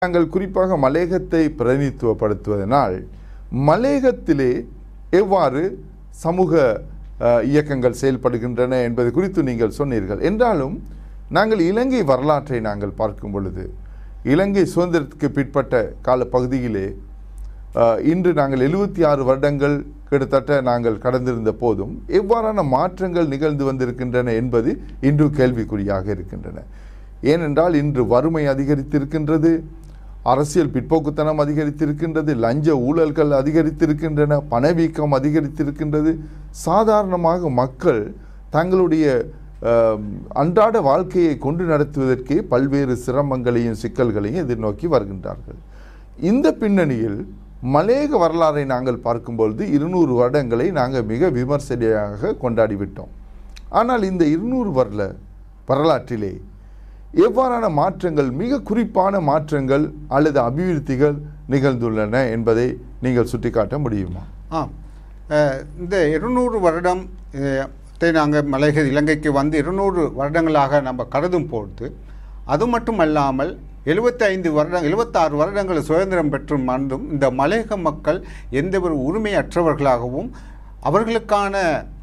நாங்கள் குறிப்பாக மலேகத்தை பிரதிநிதித்துவப்படுத்துவதனால் மலேகத்திலே எவ்வாறு சமூக அஹ், இயக்கங்கள் செயல்படுகின்றன என்பது குறித்து நீங்கள் சொன்னீர்கள் என்றாலும் நாங்கள் இலங்கை வரலாற்றை நாங்கள் பார்க்கும் பொழுது இலங்கை சுதந்திரத்துக்கு பிற்பட்ட காலப்பகுதியிலே அஹ், இன்று நாங்கள் எழுபத்தி ஆறு வருடங்கள் கிட்டத்தட்ட நாங்கள் கடந்திருந்த போதும் எவ்வாறான மாற்றங்கள் நிகழ்ந்து வந்திருக்கின்றன என்பது இன்று கேள்விக்குறியாக இருக்கின்றன ஏனென்றால் இன்று வறுமை அதிகரித்திருக்கின்றது அரசியல் பிற்போக்குத்தனம் அதிகரித்திருக்கின்றது லஞ்ச ஊழல்கள் அதிகரித்திருக்கின்றன பணவீக்கம் அதிகரித்திருக்கின்றது சாதாரணமாக மக்கள் தங்களுடைய அஹ், அன்றாட வாழ்க்கையை கொண்டு நடத்துவதற்கே பல்வேறு சிரமங்களையும் சிக்கல்களையும் எதிர்நோக்கி வருகின்றார்கள் இந்த பின்னணியில் மலேக வரலாறை நாங்கள் பார்க்கும்பொழுது இருநூறு வருடங்களை நாங்கள் மிக விமர்சனையாக கொண்டாடிவிட்டோம் ஆனால் இந்த இருநூறு வருட வரலாற்றிலே எவ்வாறான மாற்றங்கள் மிக குறிப்பான மாற்றங்கள் அல்லது அபிவிருத்திகள் நிகழ்ந்துள்ளன என்பதை நீங்கள் சுட்டிக்காட்ட முடியுமா ஆம் அஹ், இந்த இருநூறு வருடம் நாங்கள் மலைக இலங்கைக்கு வந்து இருநூறு வருடங்களாக நம்ம கருதும் பொழுது அது மட்டுமல்லாமல் எழுபத்தைந்து வருடம் எழுபத்தாறு வருடங்கள் சுதந்திரம் பெற்று மறந்தும் இந்த மலையக மக்கள் எந்த ஒரு உரிமையற்றவர்களாகவும் அவர்களுக்கான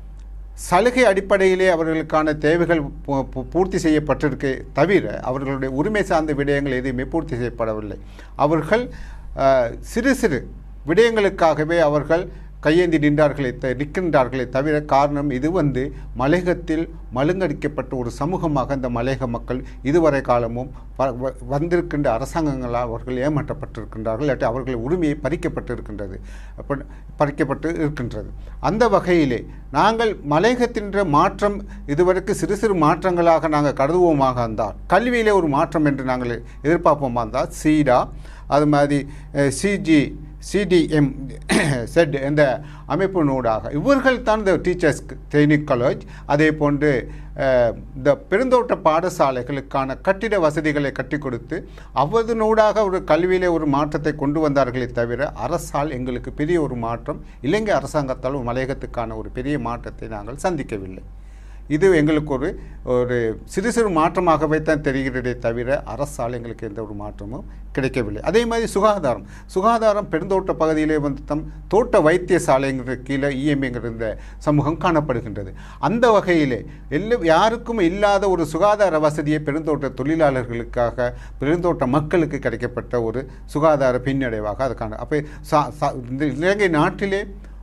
சலுகை அடிப்படையிலே அவர்களுக்கான தேவைகள் பூ- பூ- பூர்த்தி செய்யப்பட்டிருக்கே தவிர அவர்களுடைய உரிமை சார்ந்த விடயங்கள் எதுவுமே பூர்த்தி செய்யப்படவில்லை அவர்கள் அஹ், சிறு சிறு விடயங்களுக்காகவே அவர்கள் கையேந்தி நின்றார்களே த நிற்கின்றார்களே தவிர காரணம் இது வந்து மலையகத்தில் மழுங்கடிக்கப்பட்ட ஒரு சமூகமாக இந்த மலையக மக்கள் இதுவரை காலமும் வ- வ- வந்திருக்கின்ற அரசாங்கங்களால் அவர்கள் ஏமாற்றப்பட்டிருக்கின்றார்கள் இல்லாட்டி அவர்கள் உரிமையை பறிக்கப்பட்டிருக்கின்றது அப்ப பறிக்கப்பட்டு இருக்கின்றது அந்த வகையிலே நாங்கள் மலையகத்தின்ற மாற்றம் இதுவரைக்கு சிறு சிறு மாற்றங்களாக நாங்கள் கருதுவோமாக இருந்தால் கல்வியிலே ஒரு மாற்றம் என்று நாங்கள் எதிர்பார்ப்போமா இருந்தால் சீடா அது மாதிரி சிஜி சிடிஎம் செட் என்ற அமைப்பினூடாக இவர்கள் தான் இந்த டீச்சர்ஸ் ட்ரைனிங் காலேஜ் அதே போன்று அஹ், இந்த பெருந்தோட்ட பாடசாலைகளுக்கான கட்டிட வசதிகளை கட்டி கொடுத்து அவதனூடாக ஒரு கல்வியிலே ஒரு மாற்றத்தை கொண்டு வந்தார்களே தவிர அரசால் எங்களுக்கு பெரிய ஒரு மாற்றம் இலங்கை அரசாங்கத்தால் ஒரு மலையகத்துக்கான ஒரு பெரிய மாற்றத்தை நாங்கள் சந்திக்கவில்லை இது எங்களுக்கு ஒரு ஒரு சிறு சிறு மாற்றமாகவே தான் தெரிகிறதே தவிர அரசால் எங்களுக்கு எந்த ஒரு மாற்றமும் கிடைக்கவில்லை அதே மாதிரி சுகாதாரம் சுகாதாரம் பெருந்தோட்ட பகுதியிலே வந்து தம் தோட்ட வைத்தியசாலைங்கிற கீழே இஎம்ஐங்கிற இந்த சமூகம் காணப்படுகின்றது அந்த வகையிலே எல்லா யாருக்கும் இல்லாத ஒரு சுகாதார வசதியை பெருந்தோட்ட தொழிலாளர்களுக்காக பெருந்தோட்ட மக்களுக்கு கிடைக்கப்பட்ட ஒரு சுகாதார பின்னடைவாக அது காண அப்போ சா- சா- இந்த இலங்கை நாட்டிலே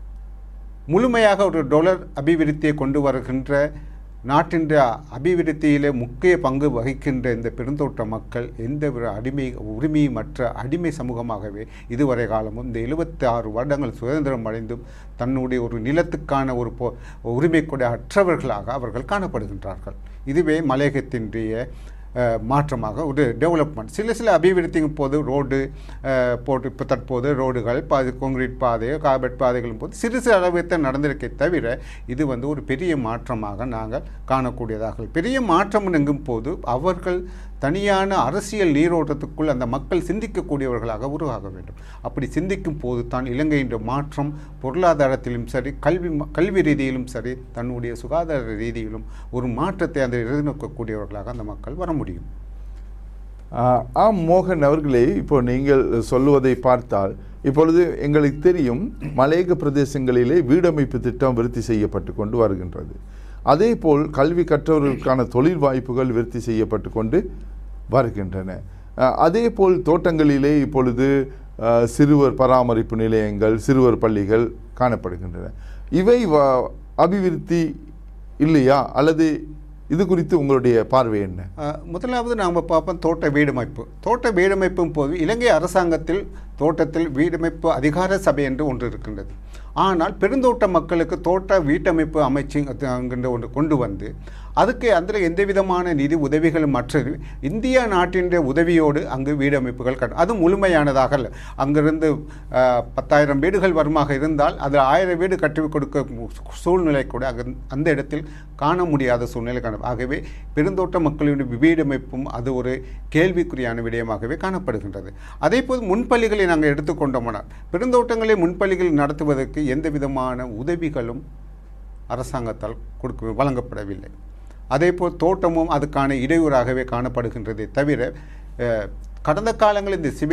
முழுமையாக ஒரு டொலர் அபிவிருத்தியை கொண்டு வருகின்ற நாட்டின் அபிவிருத்தியிலே முக்கிய பங்கு வகிக்கின்ற இந்த பெருந்தோட்ட மக்கள் எந்த ஒரு அடிமை உரிமையமற்ற அடிமை சமூகமாகவே இதுவரை காலமும் இந்த எழுபத்தி ஆறு வருடங்கள் சுதந்திரம் அடைந்தும் தன்னுடைய ஒரு நிலத்துக்கான ஒரு பொ உரிமை கூட அற்றவர்களாக அவர்கள் காணப்படுகின்றார்கள் இதுவே மலையகத்தினுடைய அஹ், மாற்றமாக ஒரு டெவலப்மெண்ட் சில சில அபிவிருத்திக்கும் போது ரோடு அஹ், போட்டு இப்போ தற்போது ரோடுகள் பாதி கான்கிரீட் பாதை கார்பெட் பாதைகளும் போது சிறு சிறு அளவுக்கு நடந்திருக்கே தவிர இது வந்து ஒரு பெரிய மாற்றமாக நாங்கள் காணக்கூடியதாக பெரிய மாற்றம் எங்கும் போது அவர்கள் தனியான அரசியல் நீரோட்டத்துக்குள் அந்த மக்கள் சிந்திக்கக்கூடியவர்களாக உருவாக வேண்டும் அப்படி சிந்திக்கும் போது தான் இலங்கையின் மாற்றம் பொருளாதாரத்திலும் சரி கல்வி ம- கல்வி ரீதியிலும் சரி தன்னுடைய சுகாதார ரீதியிலும் ஒரு மாற்றத்தை அந்த எதிர்நோக்கக்கூடியவர்களாக அந்த மக்கள் வர முடியும் ஆஹ், ஆம் மோகன் அவர்களே இப்போ நீங்கள் சொல்லுவதை பார்த்தால் இப்பொழுது எங்களுக்கு தெரியும் மலையக பிரதேசங்களிலே வீடமைப்பு திட்டம் விருத்தி செய்யப்பட்டு கொண்டு வருகின்றது அதேபோல் கல்வி கற்றவர்களுக்கான தொழில் வாய்ப்புகள் விருத்தி செய்யப்பட்டு கொண்டு வருகின்றன ஆஹ், அதேபோல் தோட்டங்களிலே இப்பொழுது ஆஹ், சிறுவர் பராமரிப்பு நிலையங்கள் சிறுவர் பள்ளிகள் காணப்படுகின்றன இவை வ- அபிவிருத்தி இல்லையா அல்லது இது குறித்து உங்களுடைய பார்வை என்ன அஹ், முதலாவது நாம் பார்ப்போம் தோட்ட வீடமைப்பு தோட்ட வீடமைப்பும் போது இலங்கை அரசாங்கத்தில் தோட்டத்தில் வீடமைப்பு அதிகார சபை என்று ஒன்று இருக்கின்றது ஆனால் பெருந்தோட்ட மக்களுக்கு தோட்ட வீட்டமைப்பு அமைச்சு என்கின்ற ஒன்று கொண்டு வந்து அதுக்கு அதில் எந்த விதமான நிதி உதவிகளும் மற்றது இந்தியா நாட்டின் உதவியோடு அங்கு வீடமைப்புகள் கட்ட அது முழுமையானதாக அல்ல அங்கிருந்து அஹ், பத்தாயிரம் வீடுகள் வருமாக இருந்தால் அது ஆயிரம் வீடு கட்டி கொடுக்க சூழ்நிலை கூட அங்கு அந்த இடத்தில் காண முடியாத சூழ்நிலை காண ஆகவே பெருந்தோட்ட மக்களுடைய வீடமைப்பும் அது ஒரு கேள்விக்குறியான விடயமாகவே காணப்படுகின்றது அதே போது முன்பள்ளிகளை நாங்கள் எடுத்துக்கொண்டோமானால் பெருந்தோட்டங்களை முன்பள்ளிகள் நடத்துவதற்கு எந்த விதமான உதவிகளும் அரசாங்கத்தால் கொடுக்க வழங்கப்படவில்லை அதேபோல் தோட்டமும் அதுக்கான இடையூறாகவே காணப்படுகின்றதே தவிர அஹ், கடந்த காலங்களில் இந்த சிவில்